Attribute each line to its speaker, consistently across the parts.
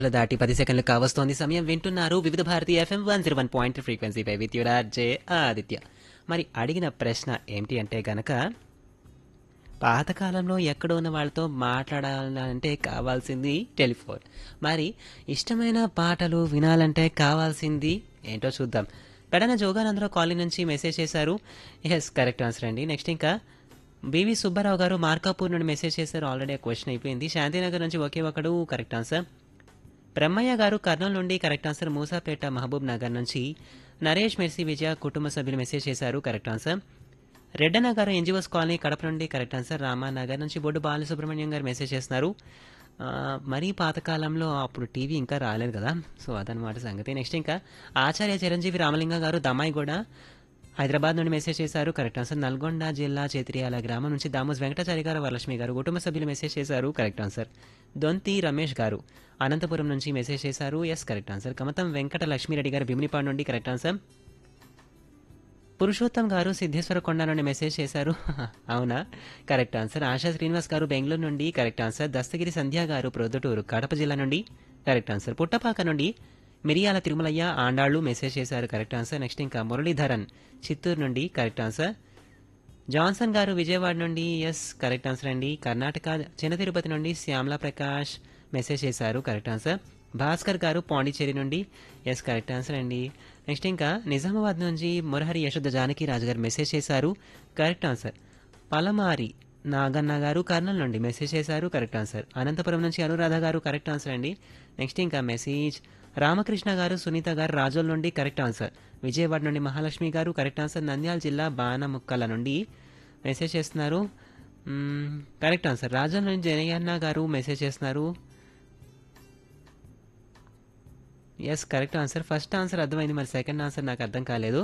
Speaker 1: దాటి పది సెకండ్లు కావస్తోంది సమయం వింటున్నారు Vividh Bharati FM one zero one point ఫ్రీక్వెన్సీపై విత్ యువర్ జే ఆదిత్య మరి అడిగిన ప్రశ్న ఏంటి అంటే గనక పాతకాలంలో ఎక్కడ ఉన్న వాళ్ళతో మాట్లాడాలంటే కావాల్సింది టెలిఫోన్ మరి ఇష్టమైన పాటలు వినాలంటే కావాల్సింది ఏంటో చూద్దాం పెడన జోగానందరావు కాలనీ నుంచి మెసేజ్ చేశారు ఎస్ కరెక్ట్ ఆన్సర్ అండి నెక్స్ట్ ఇంకా బివి సుబ్బారావు గారు మార్కాపూర్ నుండి మెసేజ్ చేశారు ఆల్రెడీ క్వశ్చన్ అయిపోయింది శాంతినగర్ నుంచి ఒకే ఒకడు కరెక్ట్ ఆన్సర్ బ్రహ్మయ్య గారు కర్నూలు నుండి correct answer Moosapet Mahabubnagar నుంచి నరేష్ మెర్సీ విజయ కుటుంబ సభ్యులు మెసేజ్ చేశారు కరెక్ట్ ఆన్సర్ రెడ్డన్న గారు ఎన్జిఓస్ కాలనీ కడప నుండి కరెక్ట్ ఆన్సర్ రామానగర్ నుంచి బొడ్డు బాలసుబ్రహ్మణ్యం గారు మెసేజ్ చేస్తున్నారు ఆ, మరీ పాతకాలంలో అప్పుడు టీవీ ఇంకా రాలేదు కదా సో అదనమాట సంగతి నెక్స్ట్ ఇంకా ఆచార్య చిరంజీవి రామలింగ గారు దమ్మాయి కూడా హైదరాబాద్ నుండి మెసేజ్ చేశారు కరెక్ట్ ఆన్సర్ నల్గొండ జిల్లా చేతిరియాల గ్రామం నుంచి దామోస్ వెంకటాచారి గారు వరలక్ష్మి గారు కుటుంబ సభ్యులు మెసేజ్ చేశారు కరెక్ట్ ఆన్సర్ దొంతి రమేష్ గారు అనంతపురం నుంచి మెసేజ్ చేశారు yes correct answer Kamatam Venkata Lakshmireddy garu Bheeminipadu నుండి కరెక్ట్ ఆన్సర్ పురుషోత్తం గారు సిద్ధేశ్వర కొండ నుండి మెసేజ్ చేశారు అవునా కరెక్ట్ ఆన్సర్ ఆశా శ్రీనివాస్ గారు బెంగళూరు నుండి కరెక్ట్ ఆన్సర్ దస్తగిరి సంధ్య గారు ప్రొద్దుటూరు కడప జిల్లా నుండి కరెక్ట్ ఆన్సర్ పుట్టపాక నుండి మిరియాల తిరుమలయ్య ఆండాళ్ళు మెసేజ్ చేశారు కరెక్ట్ ఆన్సర్ నెక్స్ట్ ఇంకా మురళీధరన్ చిత్తూరు నుండి కరెక్ట్ ఆన్సర్ జాన్సన్ గారు విజయవాడ నుండి ఎస్ కరెక్ట్ ఆన్సర్ అండి కర్ణాటక చిన్న తిరుపతి నుండి శ్యామలా ప్రకాష్ మెసేజ్ చేశారు కరెక్ట్ ఆన్సర్ భాస్కర్ గారు పాండిచ్చేరి నుండి ఎస్ కరెక్ట్ ఆన్సర్ అండి నెక్స్ట్ ఇంకా నిజామాబాద్ నుంచి మురహరి యశోద జానకి రాజు గారు మెసేజ్ చేశారు కరెక్ట్ ఆన్సర్ పలమారి నాగన్న గారు కర్నూలు నుండి మెసేజ్ చేశారు కరెక్ట్ ఆన్సర్ అనంతపురం నుంచి అనురాధ గారు కరెక్ట్ ఆన్సర్ అండి నెక్స్ట్ ఇంకా మెసేజ్ రామకృష్ణ గారు సునీత గారు రాజోల్ నుండి కరెక్ట్ ఆన్సర్ విజయవాడ నుండి మహాలక్ష్మి గారు కరెక్ట్ ఆన్సర్ నంద్యాల జిల్లా బాణముక్కల నుండి మెసేజ్ చేస్తున్నారు మ్మ్, కరెక్ట్ ఆన్సర్ రాజోల్ నుండి జనయన్న గారు మెసేజ్ చేస్తున్నారు yes correct answer first answer అర్థమైంది మరి సెకండ్ ఆన్సర్ నాకు అర్థం కాలేదు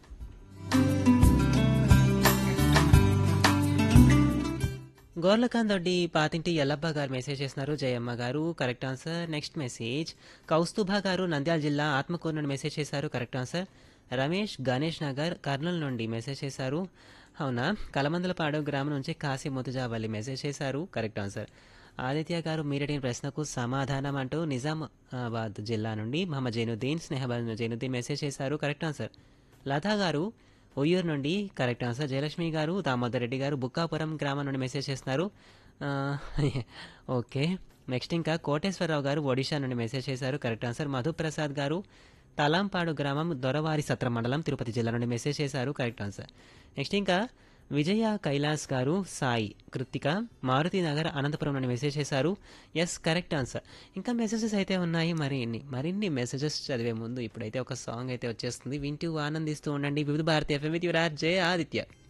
Speaker 1: గోర్లకాంత్ దొడ్డి పాతింటి ఎల్లబ్బ గారు మెసేజ్ చేస్తున్నారు Jayamma garu correct answer next message Kaustubha garu Nandyal జిల్లా ఆత్మకూరు నుండి మెసేజ్ చేశారు కరెక్ట్ ఆన్సర్ రమేష్ గణేష్ నగర్ కర్నూలు నుండి మెసేజ్ చేశారు అవునా కలమందలపాడు గ్రామం నుంచి కాశీ ముతుజావల్లి మెసేజ్ చేశారు కరెక్ట్ ఆన్సర్ ఆదిత్య గారు మీరడిగిన ప్రశ్నకు సమాధానం అంటూ నిజామాబాద్ జిల్లా నుండి మహమ్మద్ జైనుద్దీన్ స్నేహబాద్ జైనుద్దీన్ మెసేజ్ చేశారు కరెక్ట్ ఆన్సర్ లతా గారు ఉయ్యూరు నుండి కరెక్ట్ ఆన్సర్ జయలక్ష్మి గారు దామోదర్ రెడ్డి గారు బుక్కాపురం గ్రామం నుండి మెసేజ్ చేస్తున్నారు ఆ, ఓకే నెక్స్ట్ ఇంకా కోటేశ్వరరావు గారు ఒడిషా నుండి మెసేజ్ చేశారు కరెక్ట్ ఆన్సర్ మధుప్రసాద్ గారు తలాంపాడు గ్రామం దొరవారి సత్ర మండలం తిరుపతి జిల్లా నుండి మెసేజ్ చేశారు కరెక్ట్ ఆన్సర్ నెక్స్ట్ ఇంకా విజయ కైలాస్ గారు సాయి కృతిక మారుతి నగర్ అనంతపురం నుండి మెసేజ్ చేశారు ఎస్ కరెక్ట్ ఆన్సర్ ఇంకా మెసేజెస్ అయితే ఉన్నాయి మరిన్ని మరిన్ని మెసేజెస్ చదివే ముందు ఇప్పుడైతే ఒక సాంగ్ అయితే వచ్చేస్తుంది వింటూ ఆనందిస్తూ ఉండండి Vividh Bharatiya FM with your R J Aditya